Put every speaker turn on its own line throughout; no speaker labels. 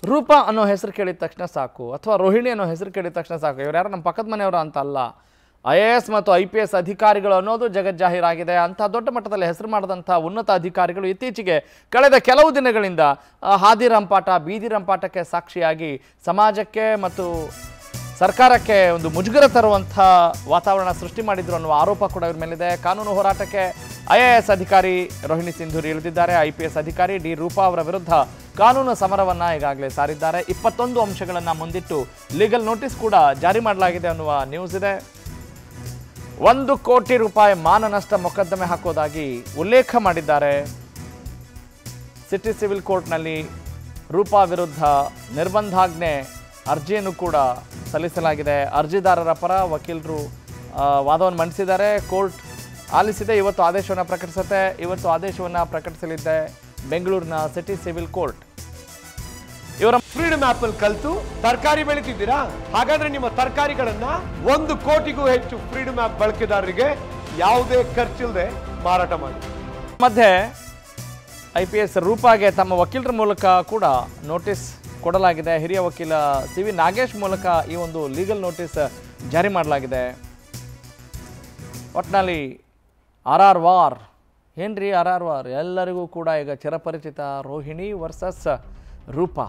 ರೂಪಾ ಅನ್ನೋ ಹೆಸರು ಕೇಳಿದ ತಕ್ಷಣ ಸಾಕು ಅಥವಾ ರೋಹಿಣಿ ಅನ್ನೋ ಹೆಸರು ಕೇಳಿದ ತಕ್ಷಣ ಸಾಕು ಇವ್ರು ಯಾರು ನಮ್ಮ ಪಕ್ಕದ ಮನೆಯವರು ಅಂತ ಅಲ್ಲ ಐ ಎ ಎಸ್ ಮತ್ತು ಐ ಪಿ ಎಸ್ ಅಧಿಕಾರಿಗಳು ಅನ್ನೋದು ಜಗಜ್ಜಾಹೀರಾಗಿದೆ ಅಂಥ ದೊಡ್ಡ ಮಟ್ಟದಲ್ಲಿ ಹೆಸರು ಮಾಡಿದಂಥ ಉನ್ನತ ಅಧಿಕಾರಿಗಳು ಇತ್ತೀಚೆಗೆ ಕಳೆದ ಕೆಲವು ದಿನಗಳಿಂದ ಆ, ಹಾದಿ ರಂಪಾಟ ಬೀದಿ ರಂಪಾಟಕ್ಕೆ ಸಾಕ್ಷಿಯಾಗಿ ಸಮಾಜಕ್ಕೆ ಮತ್ತು ಸರ್ಕಾರಕ್ಕೆ ಒಂದು ಮುಜುಗರ ತರುವಂಥ ವಾತಾವರಣ ಸೃಷ್ಟಿ ಮಾಡಿದ್ರು ಅನ್ನುವ ಆರೋಪ ಕೂಡ ಇವ್ರ ಮೇಲಿದೆ ಕಾನೂನು ಹೋರಾಟಕ್ಕೆ ಐ ಎ ಎಸ್ ಅಧಿಕಾರಿ ರೋಹಿಣಿ ಸಿಂಧೂರಿ ಇಳಿದಿದ್ದಾರೆ ಐ ಪಿ ಎಸ್ ಅಧಿಕಾರಿ ಡಿ ರೂಪಾ ಅವರ ವಿರುದ್ಧ ಕಾನೂನು ಸಮರವನ್ನ ಈಗಾಗಲೇ ಸಾರಿದ್ದಾರೆ ಇಪ್ಪತ್ತೊಂದು ಅಂಶಗಳನ್ನ ಮುಂದಿಟ್ಟು ಲೀಗಲ್ ನೋಟಿಸ್ ಕೂಡ ಜಾರಿ ಮಾಡಲಾಗಿದೆ ಅನ್ನುವ ನ್ಯೂಸ್ ಇದೆ ಒಂದು ಕೋಟಿ ರೂಪಾಯಿ ಮಾನನಷ್ಟ ಮೊಕದ್ದಮೆ ಹಾಕೋದಾಗಿ ಉಲ್ಲೇಖ ಮಾಡಿದ್ದಾರೆ ಸಿಟಿ ಸಿವಿಲ್ ಕೋರ್ಟ್ನಲ್ಲಿ ರೂಪಾ ವಿರುದ್ಧ ನಿರ್ಬಂಧಾಜ್ಞೆ ಅರ್ಜಿಯನ್ನು ಕೂಡ ಸಲ್ಲಿಸಲಾಗಿದೆ ಅರ್ಜಿದಾರರ ಪರ ವಕೀಲರು ಆ, ವಾದವನ್ನು ಮಂಡಿಸಿದ್ದಾರೆ ಕೋರ್ಟ್ ಆಲಿಸಿದೆ ಇವತ್ತು ಆದೇಶವನ್ನು ಪ್ರಕಟಿಸುತ್ತೆ ಇವತ್ತು ಆದೇಶವನ್ನು ಪ್ರಕಟಿಸಲಿದೆ ಬೆಂಗಳೂರಿನ ಸಿಟಿ ಸಿವಿಲ್ ಕೋರ್ಟ್ ಇವರ
ಫ್ರೀಡಮ್ ಆಪ್ ಅಲ್ಲಿ ಕಲ್ತು ತರಕಾರಿ ಬೆಳಿತಿದ್ದೀರಾ ಹಾಗಾದ್ರೆ ನಿಮ್ಮ ತರಕಾರಿಗಳನ್ನ ಒಂದು ಕೋಟಿಗೂ ಹೆಚ್ಚು ಫ್ರೀಡಮ್ ಆಪ್ ಬಳಕೆದಾರರಿಗೆ ಯಾವುದೇ ಖರ್ಚಿಲ್ಲದೆ ಮಾರಾಟ ಮಾಡಿ
ಮಧ್ಯೆ ಐ ಪಿ ಎಸ್ ರೂಪಾಗೆ ತಮ್ಮ ವಕೀಲರ ಮೂಲಕ ಕೂಡ ನೋಟಿಸ್ ಕೊಡಲಾಗಿದೆ ಹಿರಿಯ ವಕೀಲ ಸಿ ವಿ ನಾಗೇಶ್ ಮೂಲಕ ಈ ಒಂದು ಲೀಗಲ್ ನೋಟಿಸ್ ಜಾರಿ ಮಾಡಲಾಗಿದೆ ಒಟ್ಟಿನಲ್ಲಿ ಆರ್ ಆರ್ ವಾರ್ ಏನ್ರಿ ಆರ್ ಆರ್ ವಾರ್ ಎಲ್ಲರಿಗೂ ಕೂಡ ಈಗ ಚಿರಪರಿಚಿತ Rohini versus Roopa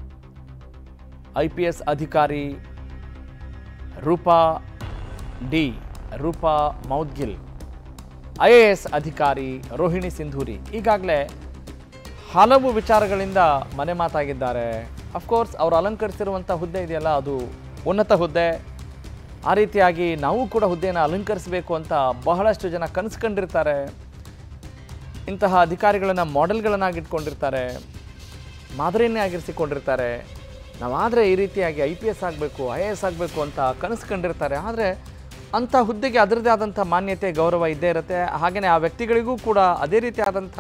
I P S ಅಧಿಕಾರಿ Roopa D Roopa Moudgil I A S ಅಧಿಕಾರಿ ರೋಹಿಣಿ ಸಿಂಧೂರಿ ಈಗಾಗಲೇ ಹಲವು ವಿಚಾರಗಳಿಂದ ಮನೆ ಮಾತಾಗಿದ್ದಾರೆ ಅಫ್ಕೋರ್ಸ್ ಅವರು ಅಲಂಕರಿಸಿರುವಂಥ ಹುದ್ದೆ ಇದೆಯಲ್ಲ ಅದು ಉನ್ನತ ಹುದ್ದೆ ಆ ರೀತಿಯಾಗಿ ನಾವು ಕೂಡ ಹುದ್ದೆಯನ್ನು ಅಲಂಕರಿಸಬೇಕು ಅಂತ ಬಹಳಷ್ಟು ಜನ ಕನಸು ಕಂಡಿರ್ತಾರೆ ಇಂತಹ ಅಧಿಕಾರಿಗಳನ್ನು ಮಾಡೆಲ್ಗಳನ್ನಾಗಿ ಇಟ್ಕೊಂಡಿರ್ತಾರೆ ಮಾದರಿಯನ್ನೇ ಆಗಿರಿಸಿಕೊಂಡಿರ್ತಾರೆ ನಾವಾದರೆ ಈ ರೀತಿಯಾಗಿ ಐ ಪಿ ಎಸ್ ಆಗಬೇಕು ಐ ಎ ಎಸ್ ಆಗಬೇಕು ಅಂತ ಕನಸು ಕಂಡಿರ್ತಾರೆ ಆದರೆ ಅಂಥ ಹುದ್ದೆಗೆ ಅದರದ್ದೇ ಆದಂಥ ಮಾನ್ಯತೆ ಗೌರವ ಇದ್ದೇ ಇರುತ್ತೆ ಹಾಗೆಯೇ ಆ ವ್ಯಕ್ತಿಗಳಿಗೂ ಕೂಡ ಅದೇ ರೀತಿ ಆದಂಥ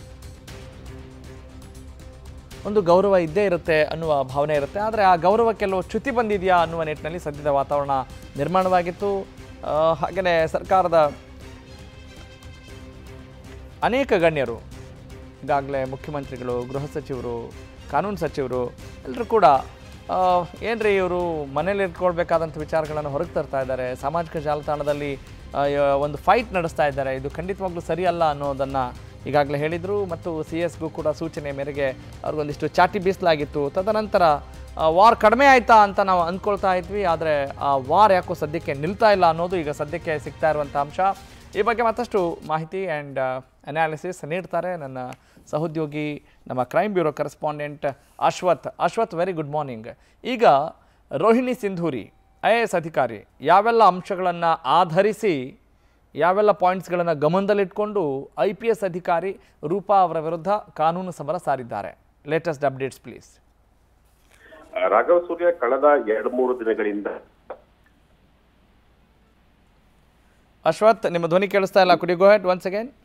ಒಂದು ಗೌರವ ಇದ್ದೇ ಇರುತ್ತೆ ಅನ್ನುವ ಭಾವನೆ ಇರುತ್ತೆ ಆದರೆ ಆ ಗೌರವ ಕೆಲವು ಚ್ಯುತಿ ಬಂದಿದೆಯಾ ಅನ್ನುವ ನಿಟ್ಟಿನಲ್ಲಿ ಸದ್ಯದ ವಾತಾವರಣ ನಿರ್ಮಾಣವಾಗಿತ್ತು ಹಾಗೆಯೇ ಸರ್ಕಾರದ ಅನೇಕ ಗಣ್ಯರು ಈಗಾಗಲೇ ಮುಖ್ಯಮಂತ್ರಿಗಳು ಗೃಹ ಸಚಿವರು ಕಾನೂನು ಸಚಿವರು ಎಲ್ಲರೂ ಕೂಡ ಆ, ಏನ್ರಿ ಇವರು ಮನೇಲಿ ಇಟ್ಕೊಳ್ಬೇಕಾದಂಥ ವಿಚಾರಗಳನ್ನು ಹೊರಗೆ ತರ್ತಾ ಇದ್ದಾರೆ ಸಾಮಾಜಿಕ ಜಾಲತಾಣದಲ್ಲಿ ಆ, ಯ- ಒಂದು ಫೈಟ್ ನಡೆಸ್ತಾ ಇದ್ದಾರೆ ಇದು ಖಂಡಿತವಾಗ್ಲೂ ಸರಿಯಲ್ಲ ಅನ್ನೋದನ್ನು ಈಗಾಗಲೇ ಹೇಳಿದರು ಮತ್ತು ಸಿ ಎಸ್ಗೂ ಕೂಡ ಸೂಚನೆ ಮೇರೆಗೆ ಅವ್ರಿಗೊಂದಿಷ್ಟು ಚಾಟಿ ಬೀಸಲಾಗಿತ್ತು ತದನಂತರ ವಾರ್ ಕಡಿಮೆ ಆಯ್ತಾ ಅಂತ ನಾವು ಅಂದ್ಕೊಳ್ತಾ ಇದ್ವಿ ಆದರೆ ಆ ವಾರ್ ಯಾಕೋ ಸದ್ಯಕ್ಕೆ ನಿಲ್ತಾ ಇಲ್ಲ ಅನ್ನೋದು ಈಗ ಸದ್ಯಕ್ಕೆ ಸಿಗ್ತಾ ಇರುವಂಥ ಅಂಶ ಈ ಬಗ್ಗೆ ಮತ್ತಷ್ಟು ಮಾಹಿತಿ ಆ್ಯಂಡ್ ಅನಾಲಿಸಿಸ್ ನೀಡ್ತಾರೆ ನನ್ನ ಸಹೋದ್ಯೋಗಿ ನಮ್ಮ crime bureau correspondent Ashwath Ashwath very good morning ಈಗ Rohini Sindhuri I A S ಅಧಿಕಾರಿ ಯಾವೆಲ್ಲ ಅಂಶಗಳನ್ನು ಆಧರಿಸಿ ಯಾವೆಲ್ಲ ಪಾಯಿಂಟ್ಸ್ಗಳನ್ನು ಗಮನದಲ್ಲಿಟ್ಕೊಂಡು ಐ ಪಿ ಎಸ್ ಅಧಿಕಾರಿ ರೂಪಾ ಅವರ ವಿರುದ್ಧ ಕಾನೂನು ಸಮರ ಸಾರಿದ್ದಾರೆ latest updates please
Raghava Surya ಕಳೆದ ಎರಡು ಮೂರು ದಿನಗಳಿಂದ
ಅಶ್ವಥ್ ನಿಮ್ಮ ಧ್ವನಿ ಕೇಳಿಸ್ತಾ ಇಲ್ಲ ಕುಡಿ go ahead once again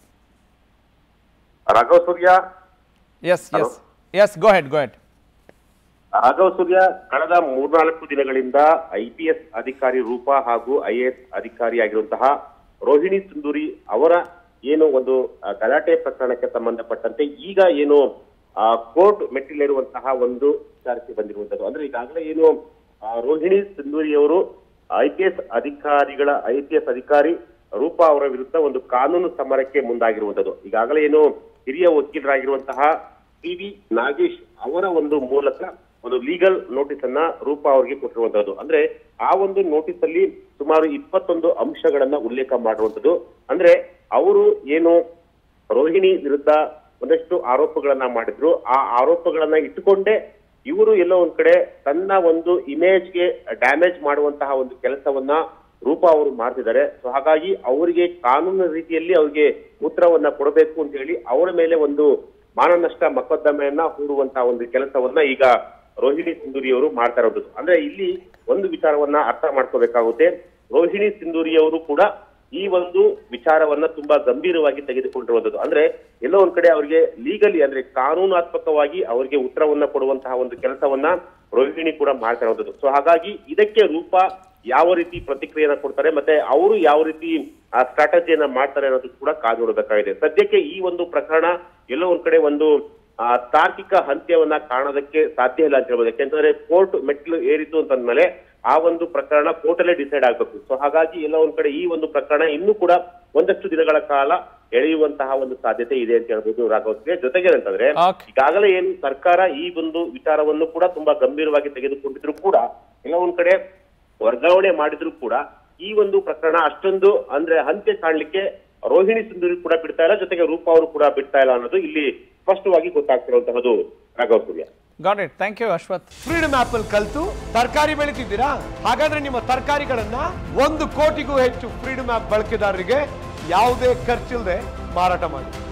Raghava Surya
yes yes yes go ahead go ahead
Raghava Surya ಕಳೆದ ಮೂರ್ನಾಲ್ಕು ದಿನಗಳಿಂದ ಐ ಪಿ ಎಸ್ ಅಧಿಕಾರಿ ರೂಪಾ ಹಾಗೂ ಐ ಎಸ್ ಅಧಿಕಾರಿಯಾಗಿರುವಂತಹ ರೋಹಿಣಿ ಸುಂದೂರಿ ಅವರ ಏನು ಒಂದು ಆ, ಗಲಾಟೆ ಪ್ರಕರಣಕ್ಕೆ ಸಂಬಂಧಪಟ್ಟಂತೆ ಈಗ ಏನು ಕೋರ್ಟ್ ಮೆಟ್ಟಿಲೇರುವಂತಹ ಒಂದು ವಿಚಾರಕ್ಕೆ ಬಂದಿರುವಂತದ್ದು ಅಂದ್ರೆ ಈಗಾಗಲೇ ಏನು ಆ, ರೋಹಿಣಿ ಸಿಂಧೂರಿ ಅವರು ಐ ಪಿ ಎಸ್ ಅಧಿಕಾರಿಗಳ ಐ ಪಿ ಎಸ್ ಅಧಿಕಾರಿ ರೂಪಾ ಅವರ ವಿರುದ್ಧ ಒಂದು ಕಾನೂನು ಸಮರಕ್ಕೆ ಮುಂದಾಗಿರುವಂತದ್ದು ಈಗಾಗಲೇ ಏನು ಹಿರಿಯ ವಕೀಲರಾಗಿರುವಂತಹ ಟಿ ವಿ ನಾಗೇಶ್ ಅವರ ಒಂದು ಮೂಲಕ ಒಂದು ಲೀಗಲ್ ನೋಟಿಸ್ ಅನ್ನ ರೂಪಾ ಅವರಿಗೆ ಕೊಟ್ಟಿರುವಂತದ್ದು ಅಂದ್ರೆ ಆ ಒಂದು ನೋಟಿಸ್ ಅಲ್ಲಿ ಸುಮಾರು ಇಪ್ಪತ್ತೊಂದು ಅಂಶಗಳನ್ನ ಉಲ್ಲೇಖ ಮಾಡಿರುವಂತದ್ದು ಅಂದ್ರೆ ಅವರು ಏನು ರೋಹಿಣಿ ವಿರುದ್ಧ ಒಂದಷ್ಟು ಆರೋಪಗಳನ್ನ ಮಾಡಿದ್ರು ಆ ಆರೋಪಗಳನ್ನ ಇಟ್ಟುಕೊಂಡೇ ಇವರು ಎಲ್ಲೋ ಒಂದ್ ಕಡೆ ತನ್ನ ಒಂದು ಇಮೇಜ್ಗೆ ಡ್ಯಾಮೇಜ್ ಮಾಡುವಂತಹ ಒಂದು ಕೆಲಸವನ್ನ ರೂಪಾ ಅವರು ಮಾಡ್ತಿದ್ದಾರೆ ಸೊ ಹಾಗಾಗಿ ಅವರಿಗೆ ಕಾನೂನು ರೀತಿಯಲ್ಲಿ ಅವರಿಗೆ ಉತ್ತರವನ್ನ ಕೊಡಬೇಕು ಅಂತ ಹೇಳಿ ಅವರ ಮೇಲೆ ಒಂದು ಮಾನನಷ್ಟ ಮೊಕದ್ದಮೆಯನ್ನ ಹೂಡುವಂತಹ ಒಂದು ಕೆಲಸವನ್ನ ಈಗ ರೋಹಿಣಿ ಸಿಂಧೂರಿ ಅವರು ಮಾಡ್ತಾ ಇರೋದು ಅಂದ್ರೆ ಇಲ್ಲಿ ಒಂದು ವಿಚಾರವನ್ನ ಅರ್ಥ ಮಾಡ್ಕೋಬೇಕಾಗುತ್ತೆ ರೋಹಿಣಿ ಸಿಂಧೂರಿ ಅವರು ಕೂಡ ಈ ಒಂದು ವಿಚಾರವನ್ನ ತುಂಬಾ ಗಂಭೀರವಾಗಿ ತೆಗೆದುಕೊಂಡಿರುವಂತದ್ದು ಅಂದ್ರೆ ಎಲ್ಲೋ ಒಂದ್ ಕಡೆ ಅವರಿಗೆ ಲೀಗಲಿ ಅಂದ್ರೆ ಕಾನೂನಾತ್ಮಕವಾಗಿ ಅವರಿಗೆ ಉತ್ತರವನ್ನ ಕೊಡುವಂತಹ ಒಂದು ಕೆಲಸವನ್ನ ರೋಹಿಣಿ ಕೂಡ ಮಾಡ್ತಾ ಇರುವಂತದ್ದು ಸೊ ಹಾಗಾಗಿ ಇದಕ್ಕೆ ರೂಪ ಯಾವ ರೀತಿ ಪ್ರತಿಕ್ರಿಯೆಯನ್ನ ಕೊಡ್ತಾರೆ ಮತ್ತೆ ಅವರು ಯಾವ ರೀತಿ ಆ ಸ್ಟ್ರಾಟಜಿಯನ್ನ ಮಾಡ್ತಾರೆ ಅನ್ನೋದು ಕೂಡ ಕಾದು ನೋಡಬೇಕಾಗಿದೆ ಸದ್ಯಕ್ಕೆ ಈ ಒಂದು ಪ್ರಕರಣ ಎಲ್ಲೋ ಒಂದ್ ಕಡೆ ಒಂದು ಆ, ತಾರ್ಕಿಕ ಅಂತ್ಯವನ್ನ ಕಾಣೋದಕ್ಕೆ ಸಾಧ್ಯ ಇಲ್ಲ ಅಂತ ಹೇಳ್ಬೋದು ಯಾಕೆಂತಂದ್ರೆ ಕೋರ್ಟ್ ಮೆಟ್ಲು ಏರಿತು ಅಂತಂದ್ಮೇಲೆ ಆ ಒಂದು ಪ್ರಕರಣ ಕೋರ್ಟ್ ಅಲ್ಲೇ ಡಿಸೈಡ್ ಆಗ್ಬೇಕು ಸೊ ಹಾಗಾಗಿ ಎಲ್ಲ ಒಂದ್ ಕಡೆ ಈ ಒಂದು ಪ್ರಕರಣ ಇನ್ನೂ ಕೂಡ ಒಂದಷ್ಟು ದಿನಗಳ ಕಾಲ ಎಳೆಯುವಂತಹ ಒಂದು ಸಾಧ್ಯತೆ ಇದೆ ಅಂತ ಹೇಳ್ಬೋದು ರಾಘವಸ್ಗೆ ಜೊತೆಗೆ ಏನಂತಂದ್ರೆ
Okay.
ಈಗಾಗಲೇ ಏನು ಸರ್ಕಾರ ಈ ಒಂದು ವಿಚಾರವನ್ನು ಕೂಡ ತುಂಬಾ ಗಂಭೀರವಾಗಿ ತೆಗೆದುಕೊಂಡಿದ್ರು ಕೂಡ ಎಲ್ಲ ಒಂದ್ ಕಡೆ ವರ್ಗಾವಣೆ ಮಾಡಿದ್ರು ಕೂಡ ಈ ಒಂದು ಪ್ರಕರಣ ಅಷ್ಟೊಂದು ಅಂದ್ರೆ ಅಂತ್ಯ ಕಾಣ್ಲಿಕ್ಕೆ ರೋಹಿಣಿ ಸುಂದರಿ ಕೂಡ ಬಿಡ್ತಾ ಇಲ್ಲ ಜೊತೆಗೆ ರೂಪಾ ಅವರು ಕೂಡ ಬಿಡ್ತಾ ಇಲ್ಲ ಅನ್ನೋದು ಇಲ್ಲಿ ಸ್ಪಷ್ಟವಾಗಿ ಗೊತ್ತಾಗ್ತಿರುವಂತಹದ್ದು Raghava Surya
got it thank you Ashwath
freedom app ಅಲ್ಲಿ ಕಲ್ತು ತರಕಾರಿ ಬೆಳಿತಿದ್ದೀರಾ ಹಾಗಾದ್ರೆ ನಿಮ್ಮ ತರಕಾರಿಗಳನ್ನ ಒಂದು ಕೋಟಿಗೂ ಹೆಚ್ಚು ಫ್ರೀಡಮ್ ಆಪ್ ಬಳಕೆದಾರರಿಗೆ ಯಾವುದೇ ಖರ್ಚಿಲ್ಲದೆ ಮಾರಾಟ ಮಾಡಿ